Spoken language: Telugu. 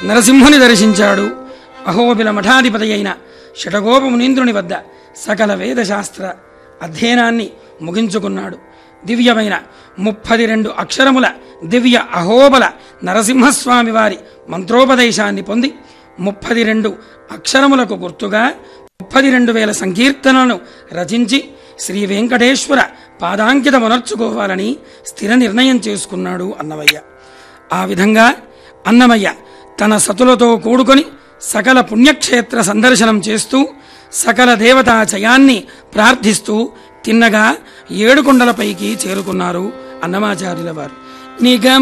నరసింహుని దర్శించాడు అహోబిల మఠాధిపతి అయిన షటగోప మునీంద్రుని వద్ద సకల వేదశాస్త్ర అధ్యయనాన్ని ముగించుకున్నాడు దివ్యమైన ముప్పది రెండు అక్షరముల దివ్య అహోబల నరసింహస్వామి వారి మంత్రోపదేశాన్ని పొంది ముప్పది రెండు అక్షరములకు గుర్తుగా ముప్పది రెండు వేల సంకీర్తనలను రచించి శ్రీ వెంకటేశ్వర పాదాంకితమునర్చుకోవాలని స్థిర నిర్ణయం చేసుకున్నాడు అన్నమయ్య ఆ విధంగా అన్నమయ్య తన సతులతో కూడుకొని సకల పుణ్యక్షేత్ర సందర్శనం చేస్తూ సకల దేవతా చయాన్ని ప్రార్థిస్తూ తిన్నగా ఏడుకొండలపైకి చేరుకున్నారు అన్నమాచార్యుల వారు నిగమ